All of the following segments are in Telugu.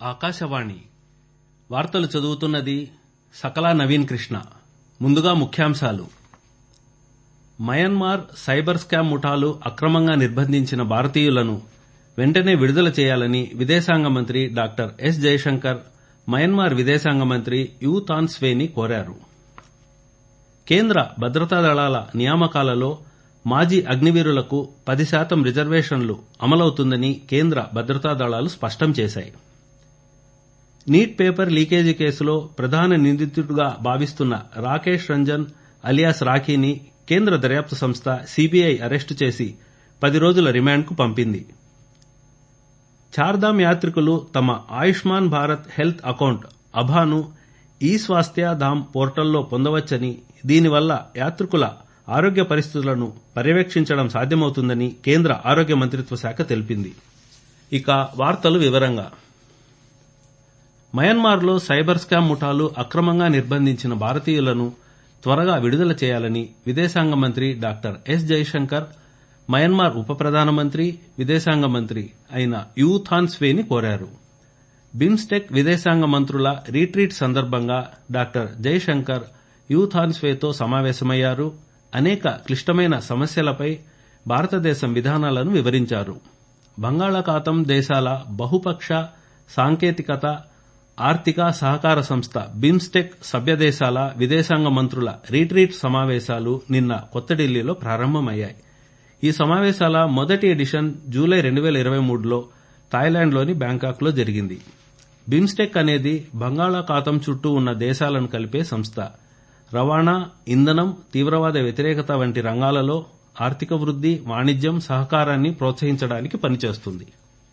ఆకాశవాణి వార్తలు చదువుతున్నది సకలా నవీన్ కృష్ణ ముందుగా ముఖ్యాంశాలు మయన్మార్ సైబర్ స్కామ్ ముఠాలు అక్రమంగా నిర్బంధించిన భారతీయులను వెంటనే విడుదల చేయాలని విదేశాంగ మంత్రి డాక్టర్ ఎస్ జయశంకర్ మయన్మార్ విదేశాంగ మంత్రి యూ తాన్ స్వేని కోరారు కేంద్ర భద్రతా దళాల నియామకాలలో మాజీ అగ్నివీరులకు పది శాతం రిజర్వేషన్లు అమలవుతుందని కేంద్ర భద్రతా దళాలు స్పష్టం చేశాయి నీట్ పేపర్ లీకేజీ కేసులో ప్రధాన నిందితుడిగా భావిస్తున్న రాకేష్ రంజన్ అలియాస్ రాఖీని కేంద్ర దర్యాప్తు సంస్థ సీబీఐ అరెస్టు చేసి పది రోజుల రిమాండ్కు పంపింది చార్ధామ్ యాత్రికులు తమ ఆయుష్మాన్ భారత్ హెల్త్ అకౌంట్ అభాను ఈ స్వాస్థ్య ధామ్ పోర్టల్లో పొందవచ్చని దీనివల్ల యాత్రికుల ఆరోగ్య పరిస్థితులను పర్యవేక్షించడం సాధ్యమవుతుందని కేంద్ర ఆరోగ్య మంత్రిత్వ శాఖ తెలిపింది ఇక వార్తలు వివరంగా మయన్మార్లో సైబర్ స్కామ్ ముఠాలు అక్రమంగా నిర్బంధించిన భారతీయులను త్వరగా విడుదల చేయాలని విదేశాంగ మంత్రి డాక్టర్ ఎస్ జయశంకర్ మయన్మార్ ఉప ప్రధానమంత్రి విదేశాంగ మంత్రి అయిన యూ థాన్ స్వేని కోరారు బిమ్స్టెక్ విదేశాంగ మంత్రుల రీట్రీట్ సందర్భంగా డాక్టర్ జయశంకర్ యూ థాన్ స్వేతో సమావేశమయ్యారు అనేక క్లిష్టమైన సమస్యలపై భారతదేశం విధానాలను వివరించారు బంగాళాఖాతం దేశాల బహుపక్ష సాంకేతికత ఆర్థిక సహకార సంస్థ బిమ్స్టెక్ సభ్యదేశాల విదేశాంగ మంత్రుల రీట్రీట్ సమావేశాలు నిన్న కొత్త ఢిల్లీలో ప్రారంభమయ్యాయి ఈ సమావేశాల మొదటి ఎడిషన్ జూలై రెండు వేల ఇరవై మూడులో థాయిలాండ్లోని బ్యాంకాక్లో జరిగింది బిమ్స్టెక్ అనేది బంగాళాఖాతం చుట్టూ ఉన్న దేశాలను కలిపే సంస్థ రవాణా ఇంధనం తీవ్రవాద వ్యతిరేకత వంటి రంగాలలో ఆర్థిక వృద్ధి వాణిజ్యం సహకారాన్ని ప్రోత్సహించడానికి పనిచేస్తుంది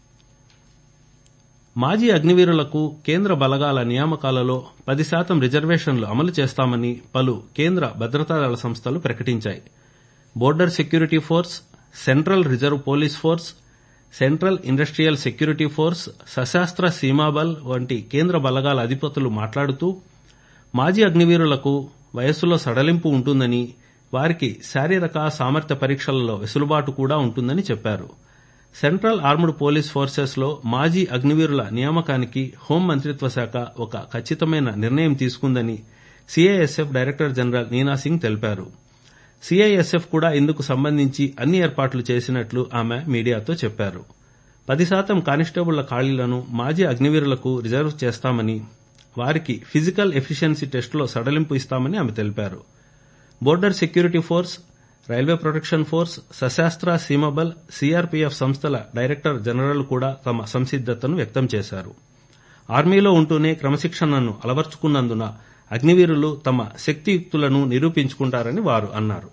మాజీ అగ్నివీరులకు కేంద్ర బలగాల నియామకాలలో పది శాతం రిజర్వేషన్లు అమలు చేస్తామని పలు కేంద్ర భద్రతా దళ సంస్థలు ప్రకటించాయి border security force central reserve police force central industrial security force Sashastra Seema Bal వంటి కేంద్ర బలగాల అధిపతులు మాట్లాడుతూ మాజీ అగ్నివీరులకు వయస్సులో సడలింపు ఉంటుందని వారికి శారీరక సామర్థ్య పరీక్షలలో వెసులుబాటు కూడా ఉంటుందని చెప్పారు సెంట్రల్ ఆర్మ్డ్ పోలీస్ ఫోర్సెస్ లో మాజీ అగ్నివీరుల నియామకానికి హోం మంత్రిత్వ శాఖ ఒక ఖచ్చితమైన నిర్ణయం తీసుకుందని CISF director general Neena Singh తెలిపారు సీఐఎస్ఎఫ్ కూడా ఇందుకు సంబంధించి అన్ని ఏర్పాట్లు చేసినట్లు ఆమె మీడియాతో చెప్పారు పది శాతం కానిస్టేబుళ్ల ఖాళీలను మాజీ అగ్నివీరులకు రిజర్వ్ చేస్తామని వారికి ఫిజికల్ ఎఫిషియన్సీ టెస్టులో సడలింపు ఇస్తామని ఆమె తెలిపారు border security force railway protection force Sashastra Seema Bal CRPF సంస్థల డైరెక్టర్ జనరల్ కూడా తమ సంసిద్దతను వ్యక్తం చేశారు ఆర్మీలో ఉంటూనే క్రమశిక్షణను అలవర్చుకున్నందున అగ్నివీరులు తమ శక్తియుక్తులను నిరూపించుకుంటారని వారు అన్నారు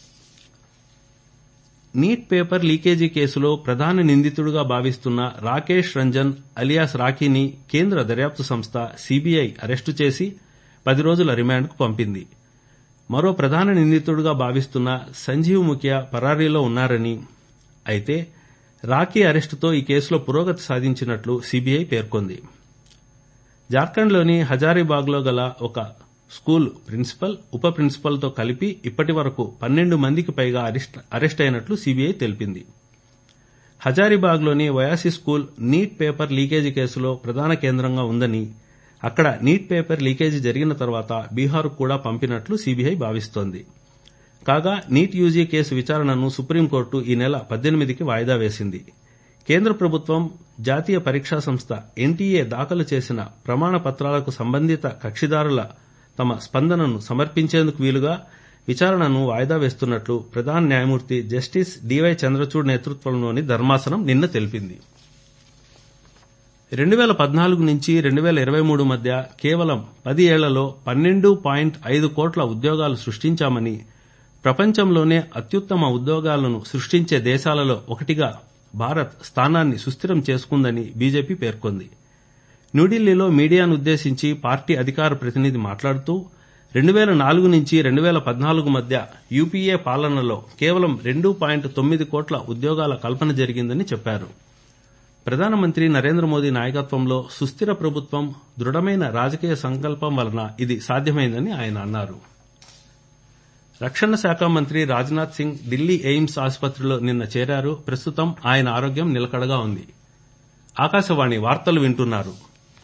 నీట్ పేపర్ లీకేజీ కేసులో ప్రధాన నిందితుడిగా భావిస్తున్న రాకేష్ రంజన్ అలియాస్ రాఖీని కేంద్ర దర్యాప్తు సంస్థ సీబీఐ అరెస్టు చేసి పది రోజుల రిమాండ్కు పంపింది మరో ప్రధాన నిందితుడిగా భావిస్తున్న సంజీవ్ ముఖియా పరారీలో ఉన్నారని అయితే రాఖీ అరెస్టుతో ఈ కేసులో పురోగతి సాధించినట్లు సీబీఐ పేర్కొంది జార్ఖండ్లోని హజారీబాగ్లో గల ఒక స్కూల్ ప్రిన్సిపల్ ఉప ప్రిన్సిపల్తో కలిపి ఇప్పటి వరకు పన్నెండు మందికి పైగా అరెస్ట్ అయినట్లు సీబీఐ తెలిపింది హజారీబాగ్లోని Oasis school NEET paper leakage కేసులో ప్రధాన కేంద్రంగా ఉందని అక్కడ నీట్ పేపర్ లీకేజీ జరిగిన తర్వాత బీహార్ కూడా పంపినట్లు సీబీఐ భావిస్తోంది కాగా నీట్ యూజీ కేసు విచారణను సుప్రీంకోర్టు ఈ నెల పద్దెనిమిదికి వాయిదా వేసింది కేంద్ర ప్రభుత్వం జాతీయ పరీక్షా సంస్థ ఎన్టీఏ దాఖలు చేసిన ప్రమాణ పత్రాలకు సంబంధిత కక్షిదారుల తమ స్పందనను సమర్పించేందుకు వీలుగా విచారణను వాయిదా వేస్తున్నట్లు ప్రధాన న్యాయమూర్తి జస్టిస్ డివై చంద్రచూడ్ నేతృత్వంలోని ధర్మాసనం నిన్న తెలిపింది రెండు వేల పద్నాలుగు నుంచి రెండు వేల ఇరవై మూడు మధ్య కేవలం పది ఏళ్లలో పన్నెండు పాయింట్ ఐదు కోట్ల ఉద్యోగాలు సృష్టించామని ప్రపంచంలోనే అత్యుత్తమ ఉద్యోగాలను సృష్టించే దేశాలలో ఒకటిగా భారత్ స్థానాన్ని సుస్థిరం చేసుకుందని బీజేపీ పేర్కొంది న్యూఢిల్లీలో మీడియాను ఉద్దేశించి పార్టీ అధికార ప్రతినిధి మాట్లాడుతూ రెండు వేల నాలుగు నుంచి రెండు వేల పద్నాలుగు మధ్య యూపీఏ పాలనలో కేవలం రెండు పాయింట్ తొమ్మిది కోట్ల ఉద్యోగాల కల్పన జరిగిందని చెప్పారు ప్రధానమంత్రి నరేంద్ర మోదీ నాయకత్వంలో సుస్థిర ప్రభుత్వం దృఢమైన రాజకీయ సంకల్పం వలన ఇది సాధ్యమైందని ఆయన అన్నారు రక్షణ శాఖ మంత్రి రాజ్నాథ్ సింగ్ ఢిల్లీ ఎయిమ్స్ ఆసుపత్రిలో నిన్న చేరారు ప్రస్తుతం ఆయన ఆరోగ్యం నిలకడగా ఉంది ఆకాశవాణి వార్తలు వింటున్నారు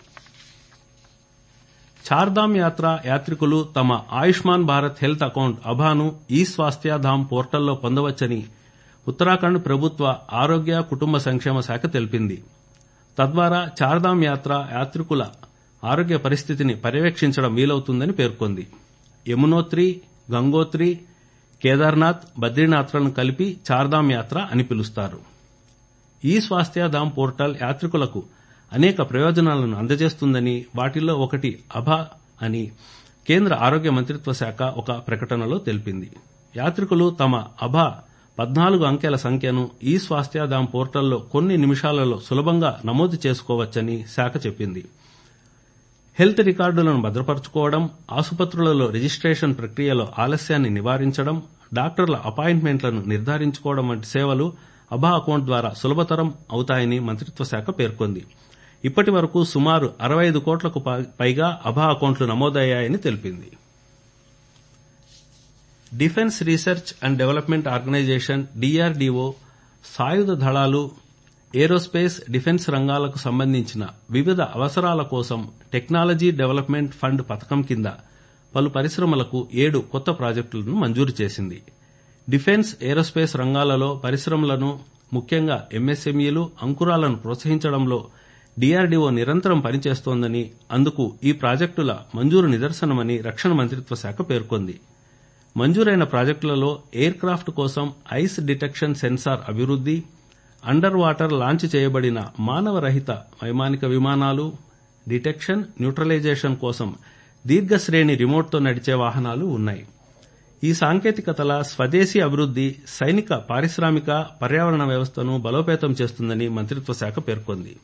చార్ధామ్ యాత్ర యాత్రికులు తమ ఆయుష్మాన్ భారత్ హెల్త్ అకౌంట్ అభాను ఈ స్వాస్థ్యధామ్ పోర్టల్లో పొందవచ్చని ఉత్తరాఖండ్ ప్రభుత్వ ఆరోగ్య కుటుంబ సంక్షేమ శాఖ తెలిపింది తద్వారా చార్ధామ్ యాత్ర యాత్రికుల ఆరోగ్య పరిస్థితిని పర్యవేక్షించడం వీలవుతుందని పేర్కొంది యమునోత్రి గంగోత్రి కేదార్నాథ్ బద్రీనాథ్లను కలిపి చార్ధామ్ యాత్ర అని పిలుస్తారు ఈ స్వాస్థ్యధామ్ పోర్టల్ యాత్రికులకు అనేక ప్రయోజనాలను అందజేస్తుందని వాటిల్లో ఒకటి అభా అని కేంద్ర ఆరోగ్య మంత్రిత్వ శాఖ ఒక ప్రకటనలో తెలిపింది యాత్రికులు తమ అభా పద్నాలుగు అంకెల సంఖ్యను ఈ స్వాస్థ్యధామ్ పోర్టల్లో కొన్ని నిమిషాలలో సులభంగా నమోదు చేసుకోవచ్చని శాఖ చెప్పింది హెల్త్ రికార్డులను భద్రపరచుకోవడం ఆసుపత్రులలో రిజిస్ట్రేషన్ ప్రక్రియలో ఆలస్యాన్ని నివారించడం డాక్టర్ల అపాయింట్మెంట్లను నిర్ధారించుకోవడం వంటి సేవలు అభా అకౌంట్ ద్వారా సులభతరం అవుతాయని మంత్రిత్వ శాఖ పేర్కొంది ఇప్పటి వరకు సుమారు అరవై ఐదు కోట్లకు పైగా అభా అకౌంట్లు నమోదయ్యాయని తెలిపింది defence research and development organisation DRDO సాయుధ దళాలు ఏరోస్పేస్ డిఫెన్స్ రంగాలకు సంబంధించిన వివిధ అవసరాల కోసం టెక్నాలజీ డెవలప్మెంట్ ఫండ్ పథకం కింద పలు పరిశ్రమలకు ఏడు కొత్త ప్రాజెక్టులను మంజూరు చేసింది డిఫెన్స్ ఏరోస్పేస్ రంగాలలో పరిశ్రమలను ముఖ్యంగా ఎంఎస్ఎంఈలు అంకురాలను ప్రోత్సహించడంలో డిఆర్డీఓ నిరంతరం పనిచేస్తోందని అందుకు ఈ ప్రాజెక్టుల మంజూరు నిదర్శనమని రక్షణ మంత్రిత్వ శాఖ పేర్కొంది మంజూరైన ప్రాజెక్టులలో ఎయిర్ క్రాఫ్ట్ కోసం ఐస్ డిటెక్షన్ సెన్సార్ అభివృద్ది అండర్ వాటర్ లాంచ్ చేయబడిన మానవరహిత వైమానిక విమానాలు డిటెక్షన్ న్యూట్రలైజేషన్ కోసం దీర్ఘశ్రేణి రిమోట్తో నడిచే వాహనాలు ఉన్నాయి ఈ సాంకేతికతల స్వదేశీ అభివృద్ది సైనిక పారిశ్రామిక పర్యావరణ వ్యవస్థను బలోపేతం చేస్తుందని మంత్రిత్వ శాఖ పేర్కొంది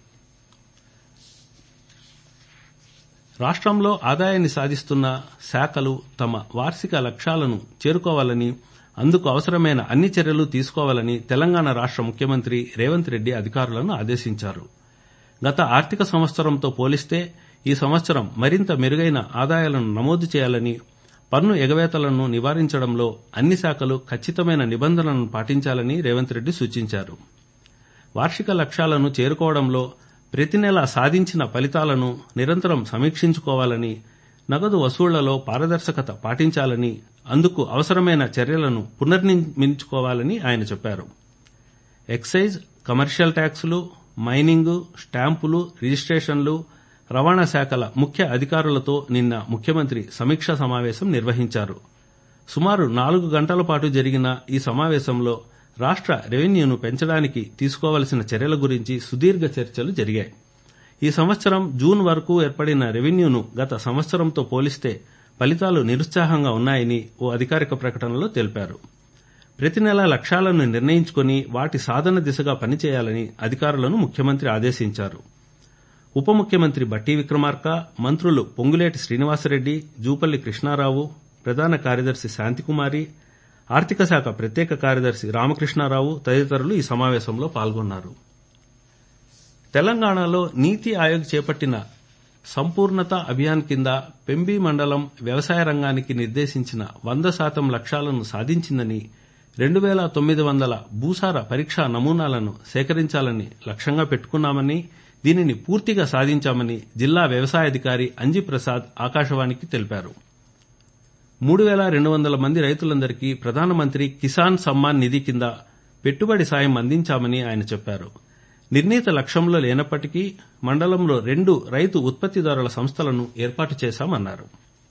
రాష్ట్రంలో ఆదాయాన్ని సాధిస్తున్న శాఖలు తమ వార్షిక లక్ష్యాలను చేరుకోవాలని అందుకు అవసరమైన అన్ని చర్యలు తీసుకోవాలని తెలంగాణ రాష్ట ముఖ్యమంత్రి రేవంత్ రెడ్డి అధికారులను ఆదేశించారు గత ఆర్థిక సంవత్సరంతో పోలిస్తే ఈ సంవత్సరం మరింత మెరుగైన ఆదాయాలను నమోదు చేయాలని పన్ను ఎగవేతలను నివారించడంలో అన్ని శాఖలు ఖచ్చితమైన నిబంధనలను పాటించాలని రేవంత్ రెడ్డి సూచించారు వార్షిక లక్ష్యాలను చేరుకోవడంలో ప్రతి నెల సాధించిన ఫలితాలను నిరంతరం సమీక్షించుకోవాలని నగదు వసూళ్లలో పారదర్శకత పాటించాలని అందుకు అవసరమైన చర్యలను పునర్నిర్మించుకోవాలని ఆయన చెప్పారు ఎక్సైజ్ కమర్షియల్ ట్యాక్సులు మైనింగ్ స్టాంపులు రిజిస్ట్రేషన్లు రవాణా శాఖల ముఖ్య అధికారులతో నిన్న ముఖ్యమంత్రి సమీక్షా సమావేశం నిర్వహించారు సుమారు నాలుగు గంటల పాటు జరిగిన ఈ సమావేశంలో రాష్ట రెవెన్యూను పెంచడానికి తీసుకోవలసిన చర్యల గురించి సుదీర్ఘ చర్చలు జరిగాయి ఈ సంవత్సరం జూన్ వరకు ఏర్పడిన రెవెన్యూను గత సంవత్సరంతో పోలిస్తే ఫలితాలు నిరుత్సాహంగా ఉన్నాయని ఓ అధికారిక ప్రకటనలో తెలిపారు ప్రతి నెల లక్ష్యాలను నిర్ణయించుకుని వాటి సాధన దిశగా పనిచేయాలని అధికారులను ముఖ్యమంత్రి ఆదేశించారు ఉప ముఖ్యమంత్రి బట్టి విక్రమార్క మంత్రులు పొంగులేటి శ్రీనివాసరెడ్డి జూపల్లి కృష్ణారావు ప్రధాన కార్యదర్శి శాంతికుమారి ఆర్థిక శాఖ ప్రత్యేక కార్యదర్శి రామకృష్ణారావు తదితరులు ఈ సమావేశంలో పాల్గొన్నారు తెలంగాణలో నీతి ఆయోగ్ చేపట్టిన సంపూర్ణత అభియాన్ కింద పెంబి మండలం వ్యవసాయ రంగానికి నిర్దేశించిన వంద శాతం లక్ష్యాలను సాధించిందని రెండు వేల తొమ్మిది వందల భూసార పరీక్షా నమూనాలను సేకరించాలని లక్ష్యంగా పెట్టుకున్నామని దీనిని పూర్తిగా సాధించామని జిల్లా వ్యవసాయాధికారి అంజి ప్రసాద్ ఆకాశవాణికి తెలిపారు మూడు వేల రెండు వందల మంది రైతులందరికీ ప్రధానమంత్రి కిసాన్ సమ్మాన్ నిధి కింద పెట్టుబడి సాయం అందించామని ఆయన చెప్పారు నిర్ణీత లక్ష్యంలో లేనప్పటికీ మండలంలో రెండు రైతు ఉత్పత్తిదారుల సంస్థలను ఏర్పాటు చేశామన్నారు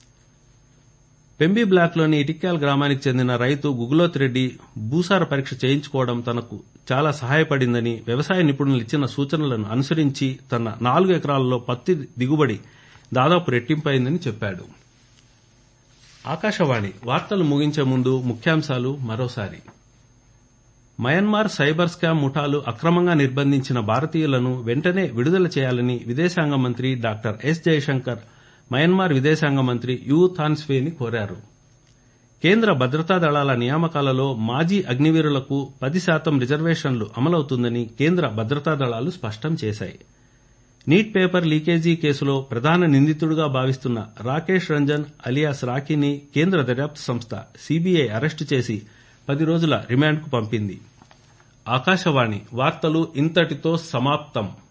పెంబి బ్లాక్లోని ఇటిక్యాల్ గ్రామానికి చెందిన రైతు గుగులోత్ రెడ్డి భూసార పరీక్ష చేయించుకోవడం తనకు చాలా సహాయపడిందని వ్యవసాయ నిపుణులు ఇచ్చిన సూచనలను అనుసరించి తన నాలుగు ఎకరాలలో పత్తి దిగుబడి దాదాపు రెట్టింపైందని చెప్పాడు ఆకాశవాణి వార్తలు ముగించే ముందు ముఖ్యాంశాలు మరోసారి మయన్మార్ సైబర్ స్కామ్ ముఠాలు అక్రమంగా నిర్బంధించిన భారతీయులను వెంటనే విడుదల చేయాలని విదేశాంగ మంత్రి డాక్టర్ ఎస్ జయశంకర్ మయన్మార్ విదేశాంగ మంత్రి యూ థాన్స్వేని కోరారు కేంద్ర భద్రతా దళాల నియామకాలలో మాజీ అగ్నివీరులకు పది శాతం రిజర్వేషన్లు అమలవుతుందని కేంద్ర భద్రతా దళాలు స్పష్టం చేశాయి నీట్ పేపర్ లీకేజీ కేసులో ప్రధాన నిందితుడిగా భావిస్తున్న రాకేష్ రంజన్ అలియాస్ రాకీని కేంద్ర దర్యాప్తు సంస్థ సీబీఐ అరెస్టు చేసి పది రోజుల రిమాండ్కు పంపింది ఆకాశవాణి వార్తలు ఇంతటితో సమాప్తం